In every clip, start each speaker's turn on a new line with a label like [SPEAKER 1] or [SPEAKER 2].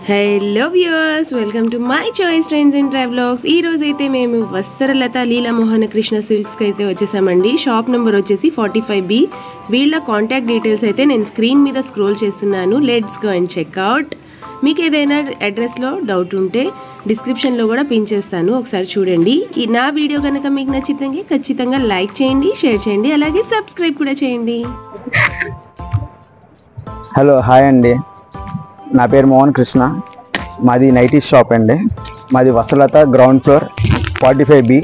[SPEAKER 1] Hello viewers welcome to my choice trains and travelogues ఈ రోజు అయితే మేము వస్త్రలత లీలా మోహన కృష్ణ సిల్క్స్కి అయితే వచ్చేసామండి షాప్ నెంబర్ వచ్చేసి ఫార్టీ ఫైవ్ బి వీళ్ళ కాంటాక్ట్ డీటెయిల్స్ అయితే నేను స్క్రీన్ మీద స్క్రోల్ చేస్తున్నాను లెట్స్ గో అండ్ చెక్అవుట్ మీకు ఏదైనా అడ్రస్లో డౌట్ ఉంటే డిస్క్రిప్షన్లో కూడా పిన్ చేస్తాను ఒకసారి చూడండి ఈ నా వీడియో కనుక మీకు నచ్చితే ఖచ్చితంగా లైక్ చేయండి షేర్ చేయండి అలాగే సబ్స్క్రైబ్ కూడా చేయండి
[SPEAKER 2] హలో హాయ్ అండి నా పేరు మోహన్ కృష్ణ మాది నైటీ షాప్ అండి మాది వసలత ground floor forty five B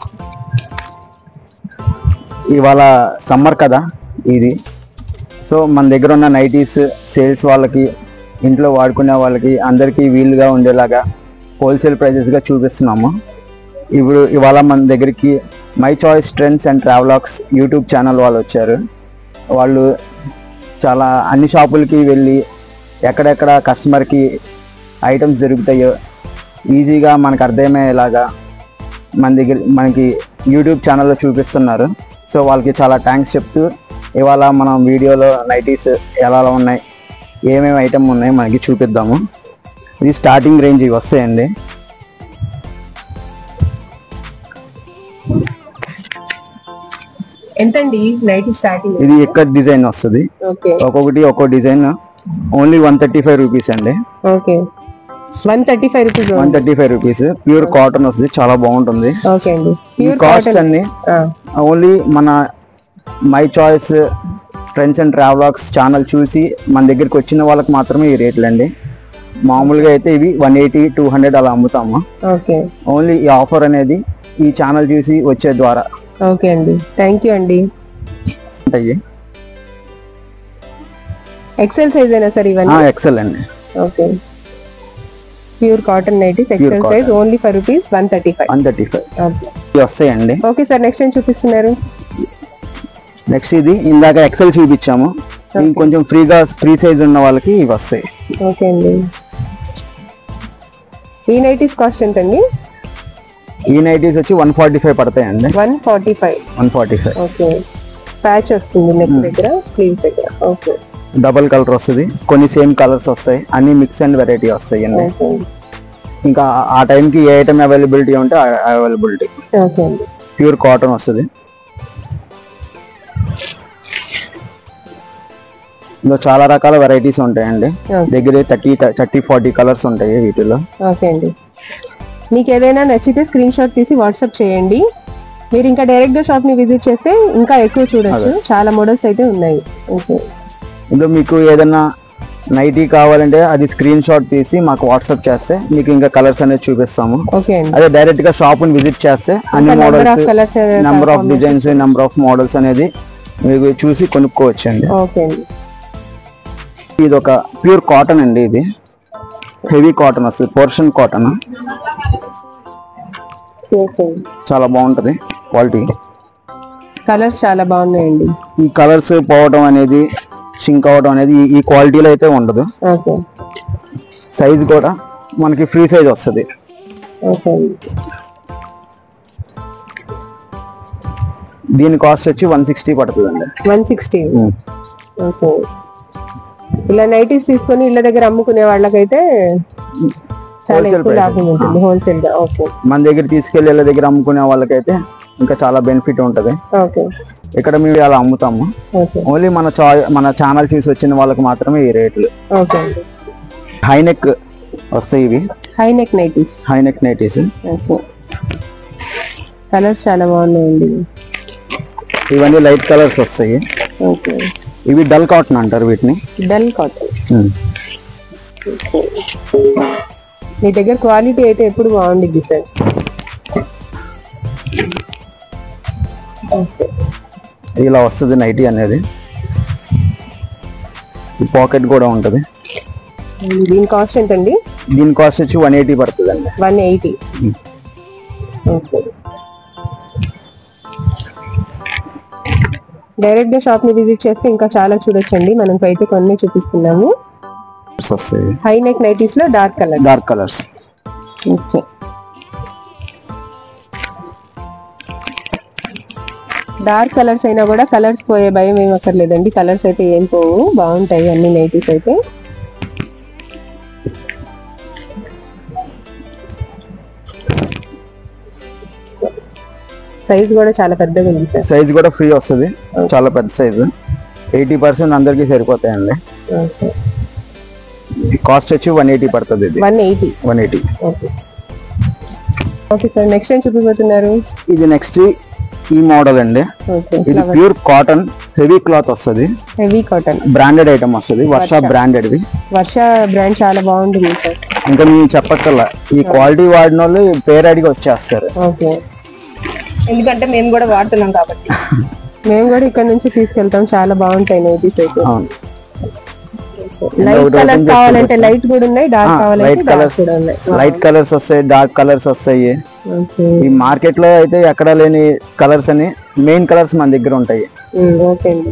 [SPEAKER 2] ఇవాళ సమ్మర్ కదా ఇది సో మన దగ్గర ఉన్న నైటీస్ సేల్స్ వాళ్ళకి ఇంట్లో వాడుకునే వాళ్ళకి అందరికీ వీలుగా ఉండేలాగా హోల్సేల్ ప్రైజెస్గా చూపిస్తున్నాము ఇప్పుడు ఇవాళ మన దగ్గరికి my choice trends and travelogues YouTube channel వాళ్ళు వచ్చారు వాళ్ళు చాలా అన్ని షాపులకి వెళ్ళి ఎక్కడెక్కడ కస్టమర్కి ఐటమ్స్ దొరుకుతాయో ఈజీగా మనకు అర్థమయ్యేలాగా మన దగ్గర మనకి యూట్యూబ్ ఛానల్లో చూపిస్తున్నారు సో వాళ్ళకి చాలా థ్యాంక్స్ చెప్తూ ఇవాళ మనం వీడియోలో నైటీస్ ఎలా ఉన్నాయి ఏమేమి ఐటమ్ ఉన్నాయి మనకి చూపిద్దాము ఇది స్టార్టింగ్ రేంజ్ ఇవి వస్తాయండి
[SPEAKER 1] ఎంతండి నైట్ స్టార్టింగ్
[SPEAKER 2] ఇది ఎక్కడ డిజైన్ వస్తుంది
[SPEAKER 1] ఓకే
[SPEAKER 2] ఒక్కొక్కటి ఒక్కో design only one thirty five rupees అండి
[SPEAKER 1] okay one thirty five rupees
[SPEAKER 2] one thirty five rupees pure cotton వస్తుంది చాలా బాగుంటుంది
[SPEAKER 1] ఓకే అండి
[SPEAKER 2] ఈ
[SPEAKER 1] ప్యూర్
[SPEAKER 2] కాస్ట్
[SPEAKER 1] కాటన్
[SPEAKER 2] అన్ని ఓన్లీ మన my choice friends and travelogues channel చూసి మన దగ్గరికి వచ్చిన వాళ్ళకి మాత్రమే ఈ రేట్లు అండి మామూలుగా అయితే ఇవి వన్ ఎయిటీ టూ హండ్రెడ్ అలా అమ్ముతాము
[SPEAKER 1] ఓకే
[SPEAKER 2] ఓన్లీ ఈ ఆఫర్ అనేది ఈ ఛానల్ చూసి వచ్చే ద్వారా
[SPEAKER 1] ఓకే అండి థ్యాంక్ యూ అండి
[SPEAKER 2] ఉంటాయి
[SPEAKER 1] ఎక్సెల్ సైజ్ అయినా సార్ ఇవన్నీ
[SPEAKER 2] ఎక్సెల్ అండి
[SPEAKER 1] okay pure cotton nighties
[SPEAKER 2] Pure
[SPEAKER 1] XL size
[SPEAKER 2] cotton.
[SPEAKER 1] Only for rupees one thirty five
[SPEAKER 2] one thirty five
[SPEAKER 1] okay
[SPEAKER 2] ఇవి వస్తాయండి
[SPEAKER 1] ఓకే సార్ నెక్స్ట్ ఏం చూపిస్తున్నారు
[SPEAKER 2] నెక్స్ట్ ఇది ఇందాక ఎక్సెల్ చూపించాము ఇంకొంచెం ఫ్రీగా ఫ్రీ సైజ్ ఉన్న వాళ్ళకి ఇవి వస్తాయి
[SPEAKER 1] ఓకే అండి ఈ నైటీస్ కాస్ట్ ఎంతండి
[SPEAKER 2] ఈ నైటీస్ వచ్చి వన్ ఫార్టీ ఫైవ్ పడతాయండి
[SPEAKER 1] one forty five
[SPEAKER 2] one forty five
[SPEAKER 1] okay patch వస్తుంది నెక్ దగ్గర స్లీవ్ దగ్గర ఓకే
[SPEAKER 2] డబల్ కలర్ వస్తుంది కొన్ని సేమ్ కలర్స్ వస్తాయి అన్ని మిక్స్ అండ్ వెరైటీ వస్తాయి అండి
[SPEAKER 1] ఓకే
[SPEAKER 2] ఇంకా ఆ- ఆ టైంకి ఏ ఐటమ్ అవైలబిలిటీ ఉంటే అవైలబిలిటీ
[SPEAKER 1] ఓకే అండి
[SPEAKER 2] ప్యూర్ కాటన్ వస్తుంది ఇందులో చాలా రకాల వెరైటీస్ ఉంటాయండి
[SPEAKER 1] Okay.
[SPEAKER 2] దగ్గర థర్టీ థర్టీ ఫార్టీ కలర్స్ ఉంటాయి వీటిలో
[SPEAKER 1] ఓకే అండి మీకు ఏదైనా నచ్చితే స్క్రీన్ షాట్ తీసి వాట్సాప్ చేయండి మీరు ఇంకా డైరెక్ట్ గా షాప్ ని విజిట్ చేస్తే ఇంకా ఎక్కువ చూడొచ్చు చాలా మోడల్స్ అయితే ఉన్నాయి ఓకే
[SPEAKER 2] ఇందులో మీకు ఏదైనా నైటీ కావాలంటే అది స్క్రీన్ షాట్ తీసి మాకు వాట్సాప్ చేస్తే మీకు ఇంకా కలర్స్ అనేది చూపిస్తాము
[SPEAKER 1] ఓకే అండి
[SPEAKER 2] అదే డైరెక్ట్ గా షాప్ ని విజిట్ చేస్తే అన్ని
[SPEAKER 1] number of
[SPEAKER 2] models
[SPEAKER 1] colours
[SPEAKER 2] number of designs number of models అనేది మీకు చూసి కొనుక్కోవచ్చండి
[SPEAKER 1] ఓకే అండి
[SPEAKER 2] ఇది ఒక ప్యూర్ కాటన్ అండి ఇది హెవీ కాటన్ వస్తుంది పోర్షన్ కాటన్
[SPEAKER 1] ఓకే
[SPEAKER 2] చాలా బాగుంటది క్వాలిటీ
[SPEAKER 1] కలర్స్ చాలా బాగున్నాయండి
[SPEAKER 2] ఈ కలర్స్ పోవడం అనేది షింక్ అవడం అనేది ఈ- ఈ క్వాలిటీలో అయితే ఉండదు
[SPEAKER 1] ఓకే
[SPEAKER 2] సైజ్ కూడా మనకి ఫ్రీ సైజ్ వస్తుంది
[SPEAKER 1] ఓకే అండి
[SPEAKER 2] దీని కాస్ట్ వచ్చి వన్ సిక్స్టీ పడుతుంది అండి
[SPEAKER 1] వన్ సిక్స్టీ ఓకే ఇలా నైటీస్ తీసుకొని ఇళ్ళ దగ్గర అమ్ముకునే వాళ్ళకైతే చాలా
[SPEAKER 2] Wholesale
[SPEAKER 1] ఎక్కువ
[SPEAKER 2] prices.
[SPEAKER 1] లాభం ఉంటుంది హోల్సేల్ గా ఓకే
[SPEAKER 2] మన దగ్గర తీసుకెళ్ళి వీళ్ళ దగ్గర అమ్ముకునే వాళ్ళకైతే ఇంకా చాలా బెనిఫిట్ ఉంటుంది
[SPEAKER 1] ఓకే
[SPEAKER 2] ఇక్కడ మేము అలా అమ్ముతాము
[SPEAKER 1] ఓకే
[SPEAKER 2] ఓన్లీ మన చాయ్ మన ఛానల్ చూసి వచ్చిన వాళ్ళకి మాత్రమే ఈ రేట్లు
[SPEAKER 1] ఓకే అండి
[SPEAKER 2] హైనెక్ వస్తాయి ఇవి
[SPEAKER 1] high neck nighties
[SPEAKER 2] high neck nighties
[SPEAKER 1] okay colours చాలా బాగున్నాయండి
[SPEAKER 2] ఇవన్నీ లైట్ కలర్స్ వస్తాయి
[SPEAKER 1] ఓకే
[SPEAKER 2] ఇవి డల్ కాటన్ అంటారు వీటిని
[SPEAKER 1] డల్ కాటన్ మీ దగ్గర క్వాలిటీ అయితే ఎప్పుడు బాగుండిద్ది సార్ ఓకే
[SPEAKER 2] ఇలా వస్తుంది నైటీ అనేది ఈ పాకెట్ కూడా ఉంటుంది
[SPEAKER 1] దీని కాస్ట్ ఎంతండి
[SPEAKER 2] దీని కాస్ట్ వచ్చి వన్ ఎయిటీ పడుతుంది అండి
[SPEAKER 1] వన్ ఎయిటీ ఓకే డైరెక్ట్ గా షాప్ ని విజిట్ చేస్తే ఇంకా చాలా చూడొచ్చండి మనం అయితే కొన్ని చూపిస్తున్నాము
[SPEAKER 2] వస్తాయి
[SPEAKER 1] హై నెక్ నైటీస్ లో dark colour
[SPEAKER 2] dark colours
[SPEAKER 1] okay dark colours అయినా కూడా కలర్స్ పోయే భయం ఏం అక్కర్లేదండి కలర్స్ అయితే ఏం పోవు బాగుంటాయి అన్ని నైటీస్ అయితే సైజ్ కూడా చాలా పెద్దగా ఉంది సార్
[SPEAKER 2] సైజ్ కూడా ఫ్రీ వస్తుంది చాలా పెద్ద సైజు ఎయిటీ పర్సెంట్ అందరికీ సరిపోతాయండి
[SPEAKER 1] ఓకే
[SPEAKER 2] కాస్ట్ వచ్చి వన్ ఎయిటీ పడుతుంది ఇది
[SPEAKER 1] one eighty
[SPEAKER 2] one eighty
[SPEAKER 1] okay okay sir next ఏం చూపిపోతున్నారు
[SPEAKER 2] ఇది నెక్స్ట్ ఈ మోడల్ అండి
[SPEAKER 1] ఓకే
[SPEAKER 2] ఇది ప్యూర్ కాటన్ హెవీ క్లాత్ వస్తుంది
[SPEAKER 1] హెవీ కాటన్
[SPEAKER 2] బ్రాండెడ్ ఐటమ్ వస్తుంది వర్ష బ్రాండెడ్వి
[SPEAKER 1] వర్ష బ్రాండ్ చాలా బాగుంటుంది సార్
[SPEAKER 2] ఇంకా మేము చెప్పక్కర్లా ఈ క్వాలిటీ వాడిన వాళ్ళు పేరాడికి వచ్చేస్తారు
[SPEAKER 1] ఓకే
[SPEAKER 3] ఎందుకంటే మేము కూడా వాడుతున్నాం కాబట్టి
[SPEAKER 1] మేము కూడా ఇక్కడ నుంచి తీసుకెళ్తాం చాలా బాగుంటాయి నైటీస్ అయితే
[SPEAKER 2] అవును
[SPEAKER 1] లైట్
[SPEAKER 2] ఒకటి
[SPEAKER 1] కలర్స్
[SPEAKER 2] open
[SPEAKER 1] కావాలంటే
[SPEAKER 2] చేసి
[SPEAKER 1] లైట్ కూడా ఉన్నాయి డార్క్ కావాలంటే
[SPEAKER 2] లైట్
[SPEAKER 1] డార్క్
[SPEAKER 2] కలర్స్
[SPEAKER 1] కూడా ఉన్నాయి
[SPEAKER 2] లైట్ కలర్స్ వస్తాయి డార్క్ కలర్స్ వస్తాయి
[SPEAKER 1] ఓకే
[SPEAKER 2] ఈ మార్కెట్ లో అయితే ఎక్కడ లేని కలర్స్ అని మెయిన్ కలర్స్ మన దగ్గర ఉంటాయి
[SPEAKER 1] ఓకే అండి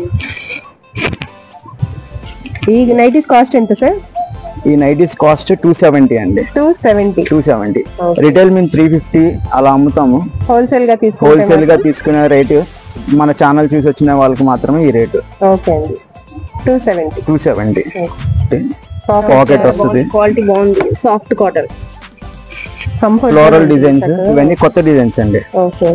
[SPEAKER 1] ఈ నైటీస్ కాస్ట్ ఎంత సార్
[SPEAKER 2] ఈ నైటీస్ కాస్ట్ టూ సెవెంటీ అండి
[SPEAKER 1] two seventy
[SPEAKER 2] two seventy
[SPEAKER 1] Okay.
[SPEAKER 2] Retail మేము త్రీ ఫిఫ్టీ అలా అమ్ముతాము
[SPEAKER 1] హోల్సేల్ గా తీసుకుంటే
[SPEAKER 2] హోల్సేల్ గా తీసుకునే రేటు మన ఛానల్ చూసి వచ్చిన వాళ్ళకి మాత్రమే ఈ రేటు
[SPEAKER 1] ఓకే అండి two seventy
[SPEAKER 2] two seventy pocket వస్తుంది
[SPEAKER 3] క్వాలిటీ బాగుంది soft cotton
[SPEAKER 1] comfort
[SPEAKER 2] floral designs ఇవన్నీ కొత్త డిజైన్స్ అండి
[SPEAKER 1] ఓకే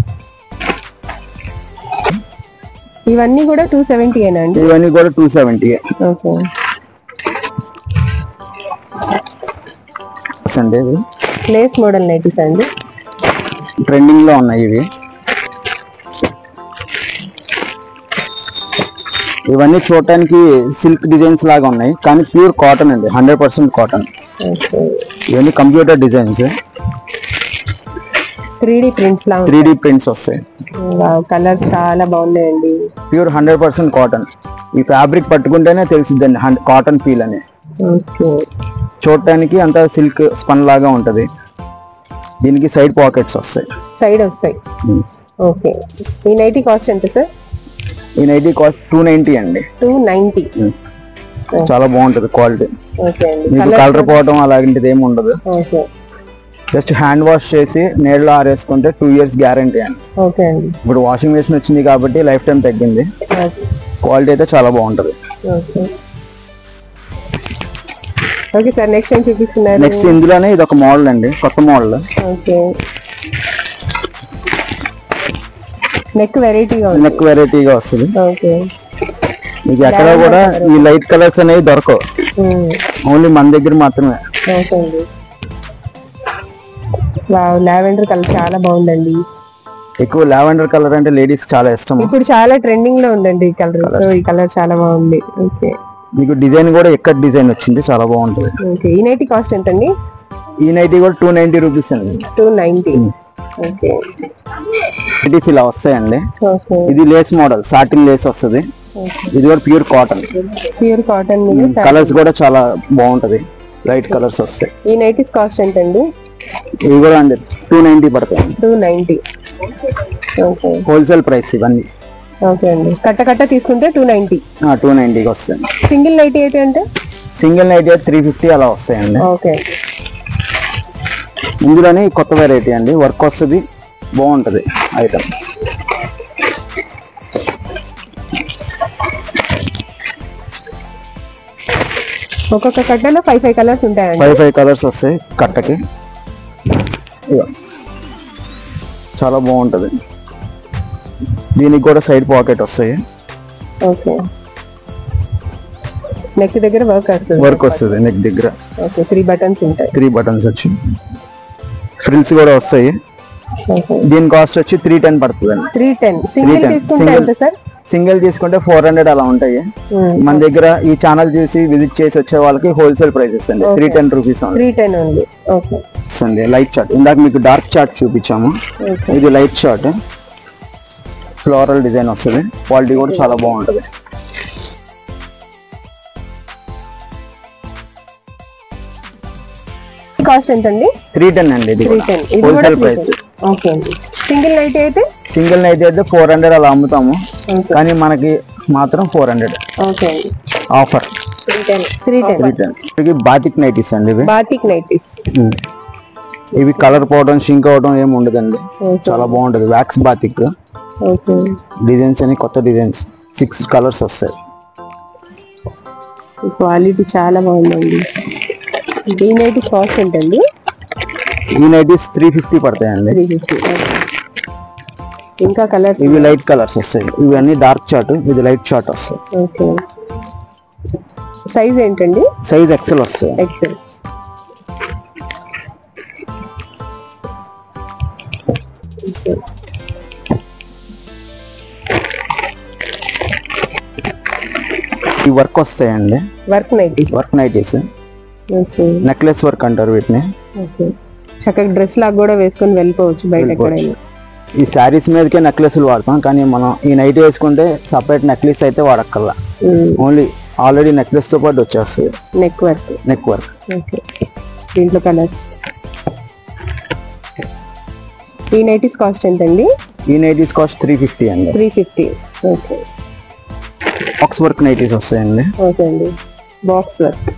[SPEAKER 1] ఇవన్నీ కూడా టూ సెవెంటీ ఏనా అండి
[SPEAKER 2] ఇవన్నీ కూడా టూ సెవెంటీ
[SPEAKER 1] ఓకే
[SPEAKER 2] అండి ఇవి
[SPEAKER 1] లేస్ మోడల్ నైటీస్ అండి
[SPEAKER 2] ట్రెండింగ్ లో ఉన్నాయి ఇవి ఇవన్నీ చూడటానికి సిల్క్ డిజైన్స్ లాగా ఉన్నాయి కానీ ప్యూర్ కాటన్ అండి హండ్రెడ్ పర్సెంట్ కాటన్
[SPEAKER 1] ఓకే
[SPEAKER 2] ఇవన్నీ computer designs
[SPEAKER 1] three D prints లా
[SPEAKER 2] త్రీ డి ప్రింట్స్ వస్తాయి
[SPEAKER 1] కలర్స్ చాలా బాగున్నాయండి
[SPEAKER 2] ప్యూర్ హండ్రెడ్ పర్సెంట్ కాటన్ ఈ ఫ్యాబ్రిక్ పట్టుకుంటేనే తెలిసిద్దండి కాటన్ ఫీల్ అని
[SPEAKER 1] ఓకే
[SPEAKER 2] చూడటానికి అంతా సిల్క్ స్పన్ లాగా ఉంటది దీనికి సైడ్ పాకెట్స్ వస్తాయి
[SPEAKER 1] సైడ్ వస్తాయి ఓకే ఈ నైటీ కాస్ట్ ఎంత సార్
[SPEAKER 2] ఈ నైటీ కాస్ట్ టూ నైంటీ అండి
[SPEAKER 1] టూ నైంటీ
[SPEAKER 2] చాలా బాగుంటది క్వాలిటీ
[SPEAKER 1] ఓకే అండి
[SPEAKER 2] మీకు కలర్ పోవడం అలాంటిది ఏమి ఉండదు
[SPEAKER 1] ఓకే
[SPEAKER 2] జస్ట్ హ్యాండ్ వాష్ చేసి నీళ్ళలో ఆరేసుకుంటే టూ ఇయర్స్ గ్యారంటీ అండి
[SPEAKER 1] ఓకే అండి
[SPEAKER 2] ఇప్పుడు వాషింగ్ మెషిన్ వచ్చింది కాబట్టి లైఫ్ టైం తగ్గింది
[SPEAKER 1] ఓకే
[SPEAKER 2] క్వాలిటీ అయితే చాలా బాగుంటది
[SPEAKER 1] ఓకే ఓకే సార్ నెక్స్ట్ ఏం చూపిస్తున్నారు
[SPEAKER 2] నెక్స్ట్ ఇందులోనే ఇది ఒక మోడల్ అండి కొత్త మోడల్
[SPEAKER 1] ఓకే నెక్ వెరైటీగా ఉంది
[SPEAKER 2] నెక్ వెరైటీగా వస్తుంది
[SPEAKER 1] ఓకే
[SPEAKER 2] మీకు ఎక్కడ కూడా ఈ లైట్ కలర్స్ అనేవి దొరకవు
[SPEAKER 1] ఉమ్,
[SPEAKER 2] ఓన్లీ మన దగ్గర మాత్రమే
[SPEAKER 1] ఓకే అండి వావ్ లావెండర్ కలర్ చాలా బాగుందండి
[SPEAKER 2] ఎక్కువ లావెండర్ కలర్ అంటే లేడీస్ చాలా ఇష్టం
[SPEAKER 1] ఇప్పుడు చాలా ట్రెండింగ్ లో ఉందండి ఈ కలర్ సో ఈ కలర్ చాలా బాగుంది ఓకే
[SPEAKER 2] మీకు డిజైన్ కూడా ఎక్కడ డిజైన్ వచ్చింది చాలా బాగుంటుంది
[SPEAKER 1] ఓకే ఈ నైటీ కాస్ట్ ఎంతండి
[SPEAKER 2] ఈ నైటీ కూడా టూ నైన్టీ రూపీస్ అండి
[SPEAKER 1] టూ నైన్టీ ఓకే
[SPEAKER 2] నైటీస్ ఇలా వస్తాయండి
[SPEAKER 1] ఓకే
[SPEAKER 2] ఇది లేస్ మోడల్ సాటిన్ లేస్ వస్తుంది ఇది కూడా ప్యూర్ కాటన్
[SPEAKER 1] ప్యూర్ కాటన్ మీద
[SPEAKER 2] కలర్స్ కూడా చాలా బాగుంటది లైట్ కలర్స్ వస్తాయి
[SPEAKER 1] ఈ నైటీస్ కాస్ట్ ఎంతండి
[SPEAKER 2] ఇవి కూడా అండి టూ నైన్టీ పడతాయి
[SPEAKER 1] two ninety okay
[SPEAKER 2] wholesale price ఇవన్నీ
[SPEAKER 1] ఓకే అండి కట్ట కట్ట తీసుకుంటే టూ నైన్టీ
[SPEAKER 2] టూ నైన్టీకి వస్తాయి
[SPEAKER 1] సింగిల్ నైటీ అయితే అంటే
[SPEAKER 2] సింగిల్ నైటీ అయితే త్రీ ఫిఫ్టీ అలా వస్తాయండి
[SPEAKER 1] ఓకే
[SPEAKER 2] ఇందులోనే కొత్త వెరైటీ అండి వర్క్ వస్తుంది బాగుంటది ఐటమ్
[SPEAKER 1] ఒక్కొక్క కట్టలో ఫైవ్ ఫైవ్ కలర్స్ ఉంటాయండి
[SPEAKER 2] ఫైవ్ ఫైవ్ కలర్స్ వస్తాయి కట్టకి ఇగో. చాలా బాగుంటది దీనికి కూడా సైడ్ పాకెట్ వస్తాయి
[SPEAKER 1] ఓకే నెక్ దగ్గర వర్క్ వస్తుంది
[SPEAKER 2] వర్క్ వస్తుంది నెక్ దగ్గర
[SPEAKER 1] ఓకే త్రీ బటన్స్ ఉంటాయి
[SPEAKER 2] త్రీ బటన్స్ వచ్చి ఫ్రిల్స్ కూడా వస్తాయి
[SPEAKER 1] ఓకే
[SPEAKER 2] దీని కాస్ట్ వచ్చి త్రీ టెన్ పడుతుంది అండి
[SPEAKER 1] త్రీ టెన్ సింగిల్
[SPEAKER 2] 310.
[SPEAKER 1] తీసుకుంటే
[SPEAKER 2] Single.
[SPEAKER 1] ఎంత సార్
[SPEAKER 2] సింగిల్ తీసుకుంటే ఫోర్ హండ్రెడ్ అలా ఉంటాయి మన దగ్గర ఈ ఛానల్ చూసి విజిట్ చేసి వచ్చే వాళ్ళకి హోల్సేల్ ప్రైసెస్ అండి three ten rupees
[SPEAKER 1] three ten ఉంది ఓకే
[SPEAKER 2] అండి లైట్ చార్ట్ ఇందాక మీకు డార్క్ చార్ట్ చూపించాము
[SPEAKER 1] ఓకే
[SPEAKER 2] ఇది లైట్ చార్ట్ ఫ్లోరల్ డిజైన్ వస్తుంది క్వాలిటీ కూడా చాలా బాగుంటుంది
[SPEAKER 1] కాస్ట్ ఎంత అండి
[SPEAKER 2] త్రీ టెన్ అండి ఇది
[SPEAKER 1] త్రీ టెన్ ఇది కూడా
[SPEAKER 2] wholesale
[SPEAKER 1] three
[SPEAKER 2] price
[SPEAKER 1] ten okay అండి సింగిల్ నైట్ అయితే
[SPEAKER 2] సింగిల్ నైట్ అయితే ఫోర్ హండ్రెడ్ అలా అమ్ముతాము
[SPEAKER 1] ఓకే
[SPEAKER 2] కానీ మనకి మాత్రం ఫోర్ హండ్రెడ్
[SPEAKER 1] ఓకే అండి
[SPEAKER 2] offer
[SPEAKER 1] three ten three ten
[SPEAKER 2] three ten ఇవి బాటిక్ నైటీస్ అండి ఇవి
[SPEAKER 1] బాటిక్ నైటీస్
[SPEAKER 2] ఉమ్. ఇవి కలర్ పోవడం షింక్ అవడం ఏమి ఉండదండి
[SPEAKER 1] ఓకే
[SPEAKER 2] చాలా బాగుంటది వ్యాక్స్ బాతిక్
[SPEAKER 1] ఓకే
[SPEAKER 2] డిజైన్స్ అని కొత్త డిజైన్స్ సిక్స్ కలర్స్ వస్తాయి
[SPEAKER 1] క్వాలిటీ చాలా బాగుందండి ఈ నైటీస్ కాస్ట్ ఏంటండి
[SPEAKER 2] ఈ నైటీస్ త్రీ ఫిఫ్టీ పడతాయండి
[SPEAKER 1] త్రీ ఫిఫ్టీ ఇంకా కలర్స్
[SPEAKER 2] ఇవి లైట్ కలర్స్ వస్తాయి ఇవి అన్ని డార్క్ చార్ట్ ఇది లైట్ చార్ట్ వస్తాయి
[SPEAKER 1] ఓకే సైజ్ ఏంటండి
[SPEAKER 2] సైజ్ ఎక్సెల్ వస్తాయి
[SPEAKER 1] ఎక్సెల్
[SPEAKER 2] ఈ వర్క్ వస్తాయండి
[SPEAKER 1] work nighty
[SPEAKER 2] work nighties
[SPEAKER 1] okay
[SPEAKER 2] necklace work అంటారు వీటిని
[SPEAKER 1] ఓకే చక్కగా డ్రెస్ లాగా కూడా వేసుకొని వెళ్ళిపోవచ్చు బయట ఎక్కడైనా
[SPEAKER 2] ఈ శారీస్ మీదకే నెక్లెస్లు వాడతాం కానీ మనం ఈ నైట్ వేసుకుంటే సపరేట్ నెక్లెస్ అయితే వాడక్కర్లా ఓన్లీ ఆల్రెడీ నెక్లెస్ తో పాటు వచ్చేస్తుంది
[SPEAKER 1] neck work
[SPEAKER 2] neck work
[SPEAKER 1] okay దీంట్లో కలర్స్ ఈ నైటీస్ కాస్ట్ ఎంతండి
[SPEAKER 2] ఈ నైటీస్ కాస్ట్ త్రీ ఫిఫ్టీ అండి
[SPEAKER 1] three fifty okay
[SPEAKER 2] box work nighties వస్తాయండి
[SPEAKER 1] ఓకే అండి బాక్స్ వర్క్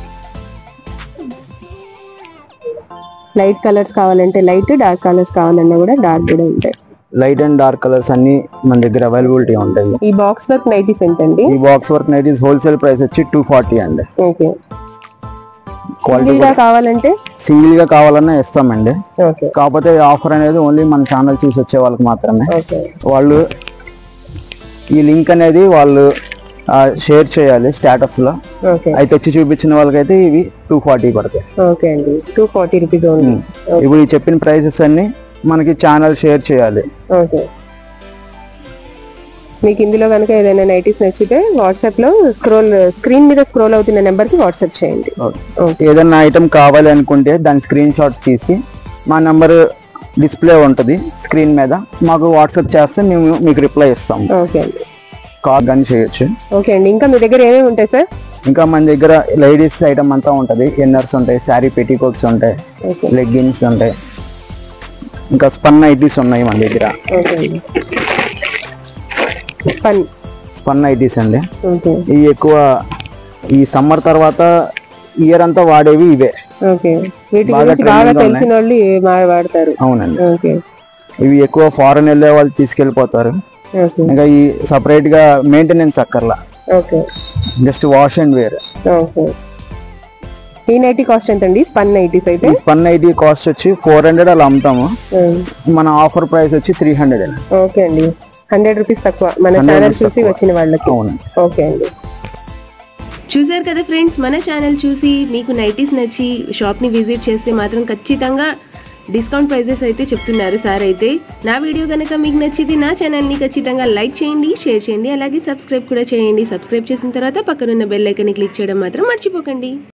[SPEAKER 1] లైట్ కలర్స్ కావాలంటే లైట్ డార్క్ కలర్స్ కావాలన్నా కూడా డార్క్ కూడా ఉంటాయి
[SPEAKER 2] లైట్ అండ్ డార్క్ కలర్స్ అన్ని మన దగ్గర అవైలబిలిటీ ఉంటాయి
[SPEAKER 1] ఈ బాక్స్ వర్క్ నైటీస్ ఎంతండి
[SPEAKER 2] ఈ box work nighties wholesale price వచ్చి టూ ఫార్టీ అండి
[SPEAKER 1] ఓకే
[SPEAKER 2] క్వాలిటీ
[SPEAKER 1] సింగిల్ గా కావాలంటే
[SPEAKER 2] సింగిల్ గా కావాలన్నా ఇస్తామండి
[SPEAKER 1] ఓకే
[SPEAKER 2] కాకపోతే ఈ ఆఫర్ అనేది ఓన్లీ మన ఛానల్ చూసి వచ్చే వాళ్ళకి మాత్రమే
[SPEAKER 1] ఓకే
[SPEAKER 2] వాళ్ళు ఈ లింక్ అనేది వాళ్ళు షేర్ చేయాలి స్టేటస్ లో
[SPEAKER 1] ఓకే
[SPEAKER 2] అవి తెచ్చి చూపించిన వాళ్ళకైతే ఇవి టూ ఫార్టీ పడతాయి
[SPEAKER 1] ఓకే అండి టూ ఫార్టీ రూపీస్ ఓన్లీ
[SPEAKER 2] ఇప్పుడు ఈ చెప్పిన ప్రైసెస్ అన్ని మనకి ఛానల్ షేర్ చేయాలి
[SPEAKER 1] ఓకే మీకు ఇందులో కనుక ఏదైనా నైటీస్ నచ్చితే వాట్సాప్ లో స్క్రోల్ స్క్రీన్ మీద స్క్రోల్ అవుతున్న నెంబర్ కి వాట్సాప్ చేయండి ఓకే
[SPEAKER 2] ఏదైనా ఐటమ్ కావాలి అనుకుంటే దాని స్క్రీన్ షాట్ తీసి మా నంబర్ డిస్ప్లే ఉంటుంది స్క్రీన్ మీద మాకు వాట్సాప్ చేస్తే మేము మీకు రిప్లై ఇస్తాం
[SPEAKER 1] ఓకే అండి
[SPEAKER 2] కాల్ కానీ చేయొచ్చు
[SPEAKER 1] ఓకే అండి ఇంకా మీ దగ్గర ఏమేమి ఉంటాయి సార్
[SPEAKER 2] ఇంకా మన దగ్గర లేడీస్ ఐటమ్ అంతా ఉంటుంది ఇన్నర్స్ ఉంటాయి శారీ పెట్టికోట్స్ ఉంటాయి
[SPEAKER 1] ఓకే
[SPEAKER 2] లెగ్గిన్స్ ఉంటాయి ఇంకా స్పన్ ఐటీస్ ఉన్నాయి మన దగ్గర
[SPEAKER 1] ఓకే అండి పన్
[SPEAKER 2] స్పన్ ఐటీస్ అండి
[SPEAKER 1] ఓకే
[SPEAKER 2] ఇవి ఎక్కువ ఈ సమ్మర్ తర్వాత ఇయర్ అంతా వాడేవి ఇవే
[SPEAKER 1] ఓకే వీటి
[SPEAKER 2] బాగా
[SPEAKER 1] గురించి బాగా
[SPEAKER 2] trending గా
[SPEAKER 1] తెలిసిన వాళ్ళు ఏ- మా- వాడతారు
[SPEAKER 2] అవునండి
[SPEAKER 1] ఓకే
[SPEAKER 2] ఇవి ఎక్కువ ఫారెన్ వెళ్ళే వాళ్ళు తీసుకెళ్ళిపోతారు
[SPEAKER 1] ఓకే
[SPEAKER 2] ఇంకా ఈ సపరేట్ గా మెయింటెనెన్స్ అక్కర్లా
[SPEAKER 1] okay
[SPEAKER 2] just wash and wear
[SPEAKER 1] okay ఈ నైటీ కాస్ట్ ఎంత అండి స్పన్ నైటీస్ అయితే
[SPEAKER 2] ఈ స్పన్ ఐటీ కాస్ట్ వచ్చి ఫోర్ హండ్రెడ్ అలా అమ్ముతాము
[SPEAKER 1] ఉమ్.
[SPEAKER 2] మన ఆఫర్ ప్రైస్ వచ్చి త్రీ హండ్రెడ్ అండి
[SPEAKER 1] ఓకే అండి హండ్రెడ్ రూపీస్ తక్కువ మన
[SPEAKER 2] 100
[SPEAKER 1] ఛానల్
[SPEAKER 2] rupees
[SPEAKER 1] చూసి
[SPEAKER 2] తక్కువ.
[SPEAKER 1] వచ్చిన వాళ్ళకి
[SPEAKER 2] అవునండి
[SPEAKER 1] ఓకే అండి
[SPEAKER 4] చూసారు కదా ఫ్రెండ్స్ మన ఛానల్ చూసి మీకు నైటీస్ నచ్చి షాప్ని విజిట్ చేస్తే మాత్రం ఖచ్చితంగా డిస్కౌంట్ ప్రైజెస్ అయితే చెప్తున్నారు సార్ అయితే నా వీడియో కనుక మీకు నచ్చితే నా ఛానల్ని ఖచ్చితంగా లైక్ చేయండి షేర్ చేయండి అలాగే సబ్స్క్రైబ్ కూడా చేయండి సబ్స్క్రైబ్ చేసిన తర్వాత పక్కనున్న బెల్ ఐకన్ని క్లిక్ చేయడం మాత్రం మర్చిపోకండి